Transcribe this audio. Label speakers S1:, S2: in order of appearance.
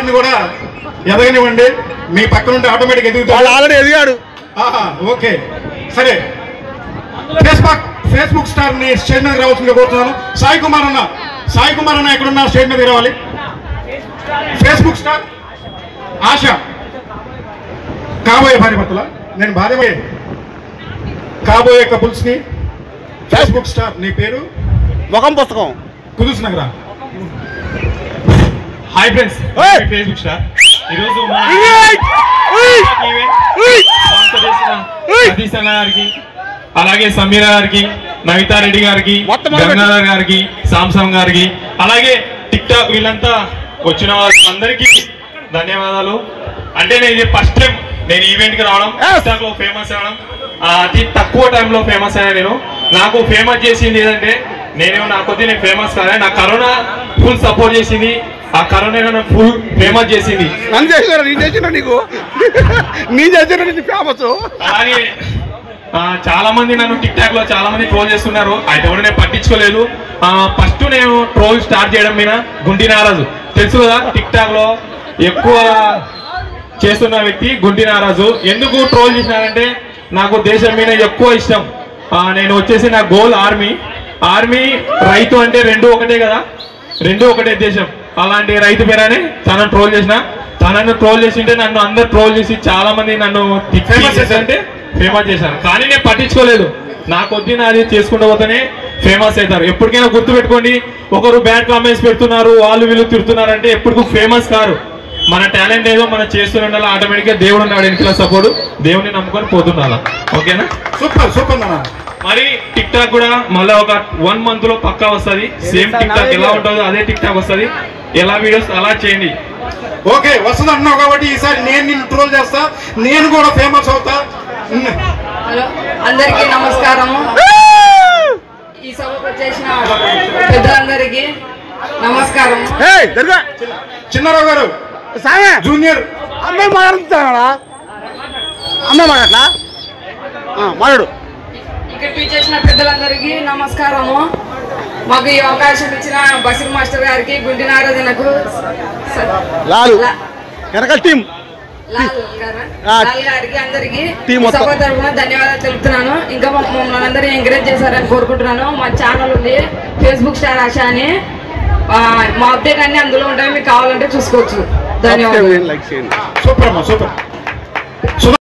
S1: మంది కూడా ఎదగనివ్వండి మీ పక్కన ఉంటే ఆటోమేటిక్
S2: వాడు
S1: ఎదుగుతారు
S2: ఆల్రెడీ ఎదిగాడు
S1: ఆహా ఓకే సరే ఫేస్బుక్ ఫేస్బుక్ స్టార్ ని స్టేజ్ మీద రావాల్సిందిగా కోరుతున్నాను సాయి కుమార్ అన్న సాయి కుమార్ అన్న ఎక్కడున్నా స్టేజ్ మీద రావాలి ఫేస్బుక్ స్టార్ ఆశ కాబోయే భార్య భర్తల నేను భార్య కాబోయే కపుల్స్ ని ఫేస్బుక్ స్టార్ నీ పేరు
S2: ముఖం పుస్తకం
S1: కుదుసు నగరా
S3: hi friends
S2: Hey!
S3: Facebook star ఈరోజు మా
S2: ఏయ్! ఏయ్!
S3: ఈవెంట్
S2: ఏయ్!
S3: స్పాన్సర్ చేసిన
S2: Hey!
S3: సతీష్ అన్న గారికి అలాగే సమీర గారికి నవితా రెడ్డి గారికి
S2: మొత్తం మొదలు
S3: గంగాధర్ గారికి సాంసంగ్ గారికి అలాగే టిక్ టాక్ వీళ్ళంతా వచ్చిన వాళ్ళందరికీ ధన్యవాదాలు అంటే నేను ఇది ఫస్ట్ టైం నేను ఈవెంట్ కి రావడం
S2: Yes.
S3: టిక్ టాక్ లో ఫేమస్ అవ్వడం ఆ, అతి తక్కువ టైంలో ఫేమస్ అయ్యా నేను నాకు ఫేమస్ చేసింది ఏంటంటే నేను నా కొద్ది నేను ఫేమస్ కాదా నా కరోనా ఫుల్ సపోర్ట్ చేసింది ఆ కరోనా నన్ను ఫుల్ ఫేమస్ చేసింది
S2: నన్ను చేసినారు నీ చేసిన నీకు నీ చేసిన నీకు ఫేమస్
S3: అలాగే ఆ, చాలా మంది నన్ను టిక్ టాక్ లో చాలా మంది ట్రోల్ చేస్తున్నారు అయితే కూడా నేను పట్టించుకోలేదు ఫస్ట్ నేను ట్రోల్ స్టార్ట్ చేయడం మీద గుంటి నారాజు తెలుసు కదా టిక్ టాక్ లో ఎక్కువ చేస్తున్న వ్యక్తి గుంటి నారాజు ఎందుకు ట్రోల్ చేసినారంటే నాకు దేశం మీద ఎక్కువ ఇష్టం ఆ, నేను వచ్చేసి నా గోల్ ఆర్మీ ఆర్మీ రైతు అంటే రెండు ఒకటే కదా రెండు ఒకటే దేశం అలాంటి రైతు పేరని తనను ట్రోల్ చేసిన తనను ట్రోల్ చేసింటే నన్ను అందరు ట్రోల్ చేసి చాలా మంది నన్ను ఫేమస్ చేశారంటే ఫేమస్ చేశాను కానీ నేను పట్టించుకోలేదు నా కొద్ది నాది చేసుకుంటూ పోతేనే ఫేమస్ అవుతారు ఎప్పటికైనా గుర్తు పెట్టుకోండి ఒకరు బ్యాడ్ కామెంట్స్ పెడుతున్నారు వాళ్ళు వీళ్ళు తిడుతున్నారు అంటే ఎప్పుడు ఫేమస్ కారు మన టాలెంట్ ఏదో మనం చేస్తూనే ఉండాలి ఆటోమేటిక్ గా దేవుడు ఉన్నాడు వెనకాల సపోర్ట్ దేవుడిని నమ్ముకొని పోతుండాలి ఓకేనా
S1: సూపర్ సూపర్ నాన్న
S3: మరి టిక్ టాక్ కూడా మళ్ళీ ఒక వన్ మంత్ లో పక్కా వస్తది సేమ్ టిక్ టాక్ ఎలా ఉంటుందో అదే టిక్ టాక్ వస్తది ఎలా వీడియోస్ అలా చేయండి
S1: ఓకే వస్తుంది అంటున్నావు కాబట్టి ఈసారి నేను నిన్ను ట్రోల్ చేస్తా నేను కూడా ఫేమస్ అవుతా ఉమ్.
S4: హలో అందరికీ నమస్కారము ఈ సభకు వచ్చేసిన పెద్దలందరికీ నమస్కారము
S2: హే జరుగా
S1: చిన్నారావు గారు
S2: సామే
S1: జూనియర్
S2: అమ్మాయి మాట్లాడుతాడా అమ్మాయి మాట్లాడలా ఆ, మాట్లాడు
S4: ఇక్కడికి చేసిన పెద్దలందరికీ నమస్కారము మాకు ఈ అవకాశం ఇచ్చిన బసిర్ మాస్టర్ గారికి గుండి నారాజనకు స-
S2: లాలు
S4: లా-
S2: వెనకాల టీం
S4: లాల్ గారా?
S2: ఆ.
S4: లాల్ గారికి అందరికి
S2: టీం మొత్తం.
S4: సభ తరఫున ధన్యవాదాలు తెలుపుతున్నాను ఇంకా మా- మమ్మల్ని అందరూ ఎంకరేజ్ చేశారని కోరుకుంటున్నాను మా ఛానల్ ఉంది ఫేస్బుక్ స్టార్ ఆశ అని ఆ, మా అప్డేట్ అన్ని అందులో ఉంటాయి మీకు కావాలంటే చూసుకోవచ్చు ధన్యవాదాలు
S2: లైక్ చేయండి
S1: సూపర్ అమ్మా సూపర్